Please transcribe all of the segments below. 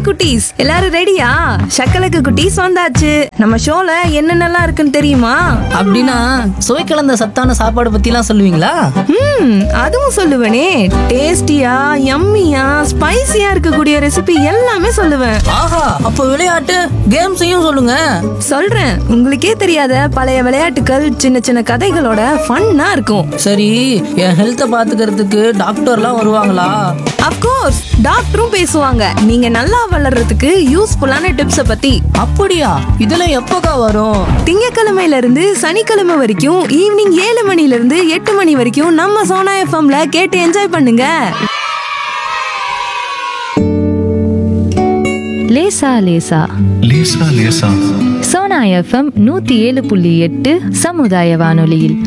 குட்டீஸ் எல்லாரும் ரெடியா சக்கலக்கு குட்டீஸ் வந்தாச்சு நம்ம ஷோல என்னென்னலாம் இருக்குன்னு தெரியுமா அப்படின்னா சுவை கலந்த சத்தான சாப்பாடு பத்திலாம் சொல்லுவீங்களா ம் அதுவும் சொல்லுவேனே டேஸ்டியா யம்மியா ஸ்பைசியா இருக்கக்கூடிய ரெசிபி எல்லாமே சொல்லுவேன் ஆஹா அப்போ விளையாட்டு கேம்ஸையும் சொல்லுங்க சொல்றேன் உங்களுக்கே தெரியாத பழைய விளையாட்டுகள் சின்ன சின்ன கதைகளோட ஃபன்னா இருக்கும் சரி என் ஹெல்த்தை பாத்துக்கிறதுக்கு டாக்டர்லாம் வருவாங்களா அப்கோர்ஸ் டாக்டரும் பேசுவாங்க நீங்க நல்லா வளர்றதுக்கு யூஸ்ஃபுல்லான டிப்ஸ பத்தி அப்படியா இதெல்லாம் எப்போக்கா வரும் திங்கக்கிழமையில இருந்து சனிக்கிழமை வரைக்கும் ஈவினிங் ஏழு மணில இருந்து எட்டு மணி வரைக்கும் நம்ம சோனா எஃப்எம்ல கேட்டு என்ஜாய் பண்ணுங்க லேசா லேசா லேசா லேசா சோனா எஃப்எம் நூத்தி ஏழு புள்ளி எட்டு சமுதாய வானொலியில்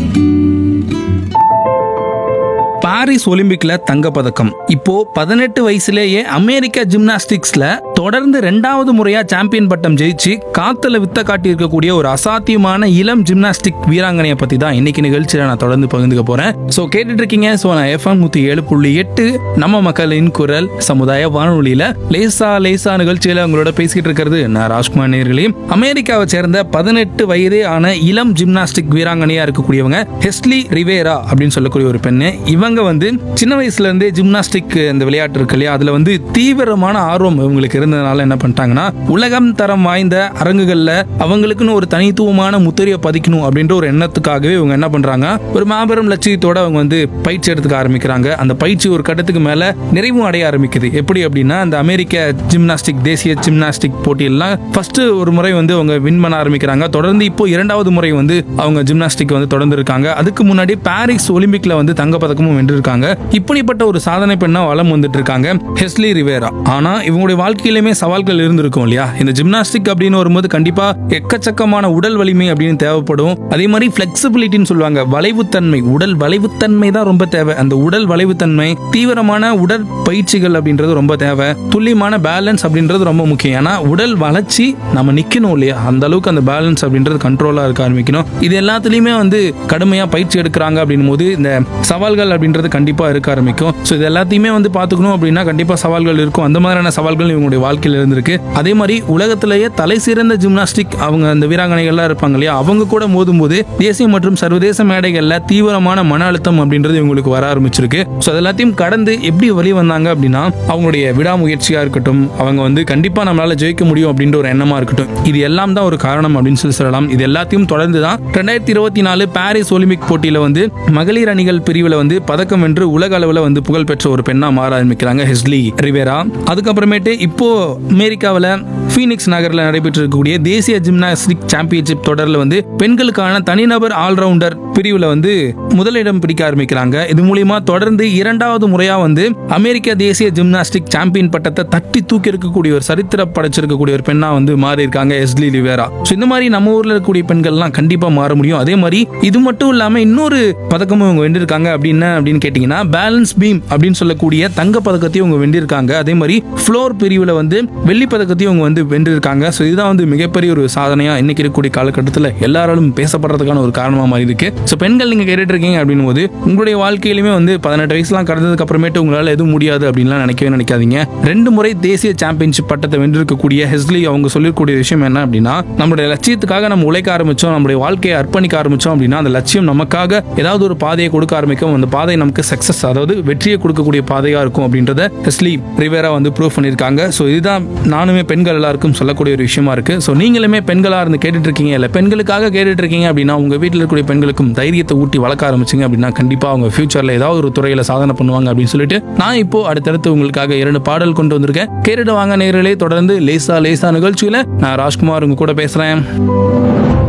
பாரிஸ் ஒலிம்பிக்ல தங்கப்பதக்கம் இப்போ பதினெட்டு வயசுலேயே அமெரிக்க ஜிம்னாஸ்டிக்ஸ்ல தொடர்ந்து ரெண்டாவது முறையா சாம்பியன் பட்டம் ஜெயிச்சு காத்துல வித்த காட்டி இருக்கக்கூடிய ஒரு அசாத்தியமான இளம் ஜிம்னாஸ்டிக் வீராங்கனையை பத்தி தான் இன்னைக்கு நிகழ்ச்சியில நான் தொடர்ந்து பகிர்ந்துக்க போறேன் சோ கேட்டுட்டு இருக்கீங்க சோ நான் எஃப்எம் நூத்தி ஏழு புள்ளி எட்டு நம்ம மக்களின் குரல் சமுதாய வானொலியில லேசா லேசா நிகழ்ச்சியில உங்களோட பேசிட்டு இருக்கிறது நான் ராஜ்குமார் நேர்களே அமெரிக்காவை சேர்ந்த பதினெட்டு வயதே ஆன இளம் ஜிம்னாஸ்டிக் வீராங்கனையா இருக்கக்கூடியவங்க ஹெஸ்லி ரிவேரா அப்படின்னு சொல்லக்கூடிய ஒரு பெண்ணு இவங்க வந்து சின்ன வயசுல இருந்தே ஜிம்னாஸ்டிக் இந்த விளையாட்டு இருக்கு இல்லையா அதுல வந்து தீவிரமான ஆர்வம் இவங்களுக்கு இருந்ததுனால என்ன பண்ணிட்டாங்கன்னா உலகம் தரம் வாய்ந்த அரங்குகள்ல அவங்களுக்குன்னு ஒரு தனித்துவமான முத்திரையை பதிக்கணும் அப்படின்ற ஒரு எண்ணத்துக்காகவே இவங்க என்ன பண்றாங்க ஒரு மாபெரும் லட்சியத்தோட அவங்க வந்து பயிற்சி எடுத்துக்க ஆரம்பிக்கிறாங்க அந்த பயிற்சி ஒரு கட்டத்துக்கு மேல நிறைவும் அடைய ஆரம்பிக்குது எப்படி அப்படின்னா அந்த அமெரிக்க ஜிம்னாஸ்டிக் தேசிய ஜிம்னாஸ்டிக் போட்டியெல்லாம் ஃபர்ஸ்ட் ஒரு முறை வந்து அவங்க வின் பண்ண ஆரம்பிக்கிறாங்க தொடர்ந்து இப்போ இரண்டாவது முறை வந்து அவங்க ஜிம்னாஸ்டிக் வந்து தொடர்ந்து இருக்காங்க அதுக்கு முன்னாடி பாரிஸ் ஒலிம்பிக்ல வந்து தங்கப்பதக்கமும் வென்றிருக்காங்க இப்படிப்பட்ட ஒரு சாதனை பெண்ணா வளம் வந்துட்டு இருக்காங்க ஹெஸ்லி ரிவேரா ஆனா இவங்களுடைய வாழ்க்கையிலுமே சவால்கள் இருந்திருக்கும் இல்லையா இந்த ஜிம்னாஸ்டிக் அப்படின்னு வரும்போது கண்டிப்பா எக்கச்சக்கமான உடல் வலிமை அப்படின்னு தேவைப்படும் அதே மாதிரி பிளெக்சிபிலிட்டின்னு சொல்லுவாங்க வளைவுத்தன்மை உடல் வளைவுத்தன்மை தான் ரொம்ப தேவை அந்த உடல் வளைவுத்தன்மை தீவிரமான உடற்பயிற்சிகள் அப்படின்றது ரொம்ப தேவை துல்லியமான பேலன்ஸ் அப்படின்றது ரொம்ப முக்கியம் ஏன்னா உடல் வளர்ச்சி நம்ம நிக்கணும் இல்லையா அந்த அளவுக்கு அந்த பேலன்ஸ் அப்படின்றது கண்ட்ரோலா இருக்க ஆரம்பிக்கணும் இது எல்லாத்துலயுமே வந்து கடுமையா பயிற்சி எடுக்கிறாங்க அப்படின்னும் போது இந்த சவால்கள் அப்படின்றது கண்டிப்பா இருக்க ஆரம்பிக்கும் ஸோ இது எல்லாத்தையுமே வந்து பாத்துக்கணும் அப்படின்னா கண்டிப்பா சவால்கள் இருக்கும் அந்த மாதிரியான சவால்கள் இவங்களுடைய வாழ்க்கையில இருந்திருக்கு அதே மாதிரி உலகத்திலேயே தலை சிறந்த ஜிம்னாஸ்டிக் அவங்க அந்த வீராங்கனைகள்லாம் இருப்பாங்க இல்லையா அவங்க கூட மோதும்போது தேசிய மற்றும் சர்வதேச மேடைகள்ல தீவிரமான மன அழுத்தம் அப்படின்றது இவங்களுக்கு வர ஆரம்பிச்சிருக்கு ஸோ அது எல்லாத்தையும் கடந்து எப்படி வெளி வந்தாங்க அப்படின்னா அவங்களுடைய விடாமுயற்சியா இருக்கட்டும் அவங்க வந்து கண்டிப்பா நம்மளால ஜெயிக்க முடியும் அப்படின்ற ஒரு எண்ணமா இருக்கட்டும் இது எல்லாம் தான் ஒரு காரணம் அப்படின்னு சொல்லி சொல்லலாம் இது எல்லாத்தையும் தொடர்ந்து தான் ரெண்டாயிரத்தி இருபத்தி நாலு பாரிஸ் ஒலிம்பிக் போட்டியில வந்து மகளிர் அணிகள் பிரிவில் வந்து பதக்கம் வென்று உலக அளவில் வந்து புகழ்பெற்ற ஒரு பெண்ணா மாற ஆரம்பிக்கிறாங்க ஹெஸ்லி ரிவேரா அதுக்கப்புறமேட்டு இப்போ அமெரிக்காவில் ஃபீனிக்ஸ் நகரில் நடைபெற்று இருக்கக்கூடிய தேசிய ஜிம்னாஸ்டிக் சாம்பியன்ஷிப் தொடரில் வந்து பெண்களுக்கான தனிநபர் ஆல்ரவுண்டர் பிரிவில் வந்து முதலிடம் பிடிக்க ஆரம்பிக்கிறாங்க இது மூலியமா தொடர்ந்து இரண்டாவது முறையா வந்து அமெரிக்க தேசிய ஜிம்னாஸ்டிக் சாம்பியன் பட்டத்தை தட்டி தூக்கி இருக்கக்கூடிய ஒரு சரித்திர படைச்சிருக்கக்கூடிய ஒரு பெண்ணா வந்து மாறி இருக்காங்க எஸ்லி லிவேரா ஸோ இந்த மாதிரி நம்ம ஊர்ல இருக்கக்கூடிய பெண்கள்லாம் கண்டிப்பா மாற முடியும் அதே மாதிரி இது மட்டும் இல்லாம இன்னொரு பதக்கமும் இவங்க வென்றிருக்காங்க அப்படின்னா அப்படின்னு கேட்டீங்கன்னா பேலன்ஸ் பீம் அப்படின்னு சொல்லக்கூடிய தங்க பதக்கத்தையும் இவங்க வென்றிருக்காங்க அதே மாதிரி ஃப்ளோர் பிரிவில் வந்து வெள்ளி பதக்கத்தையும் இவங்க வந்து வென்றிருக்காங்க ஸோ இதுதான் வந்து மிகப்பெரிய ஒரு சாதனையா இன்னைக்கு இருக்கக்கூடிய காலகட்டத்தில் எல்லாராலும் பேசப்படுறதுக்கான ஒரு காரணமா மாறி இருக்கு ஸோ பெண்கள் நீங்க கேட்டுட்டு இருக்கீங்க அப்படின்னும் போது உங்களுடைய வாழ்க்கையிலுமே வந்து பதினெட்டு வயசுலாம் கடந்ததுக்கு அப்புறமேட்டு உங்களால எதுவும் முடியாது அப்படின்லாம் நினைக்கவே நினைக்காதீங்க ரெண்டு முறை தேசிய சாம்பியன்ஷிப் பட்டத்தை வென்றிருக்கக்கூடிய ஹெஸ்லி அவங்க சொல்லக்கூடிய விஷயம் என்ன அப்படின்னா நம்மளுடைய லட்சியத்துக்காக நம்ம உழைக்க ஆரம்பிச்சோம் நம்மளுடைய வாழ்க்கையை அர்ப்பணிக்க ஆரம்பிச்சோம் அப்படின்னா அந்த லட்சியம் நமக்காக ஏதாவது ஒரு பாதையை கொடுக்க ஆரம்பிக்கும் அந்த பாதை நமக்கு சக்சஸ் அதாவது வெற்றியை கொடுக்கக்கூடிய பாதையா இருக்கும் அப்படின்றத ஹெஸ்லி ரிவேரா வந்து ப்ரூவ் பண்ணியிருக்காங்க ஸோ இதுதான் நானுமே பெண்கள் எல்லாருக்கும் சொல்லக்கூடிய ஒரு விஷயமா இருக்கு ஸோ நீங்களுமே பெண்களா இருந்து கேட்டுட்டு இருக்கீங்க இல்ல பெண்களுக்காக கேட்டுட்டு இருக்கீங்க அப்படின்னா உங்க வீட்டில் இருக்கக்கூடிய பெண்களுக்கும் தைரியத்தை ஊட்டி வளர்க்க ஆரம்பிச்சிங்க அப்படின்னா கண்டிப்பா அவங்க ஃபியூச்சர்ல ஏதாவது ஒரு துறையில சாதனை பண்ணுவாங்க அப்படின்னு சொல்லிட்டு நான் இப்போ அடுத்தடுத்து உங்களுக்காக இரண்டு பாடல் கொண்டு வந்திருக்கேன் கேட்டுட்டு வாங்க நேர்களே தொடர்ந்து லேசா லேசா நிகழ்ச்சியில நான் ராஜ்குமார் உங்க கூட பேசுறேன்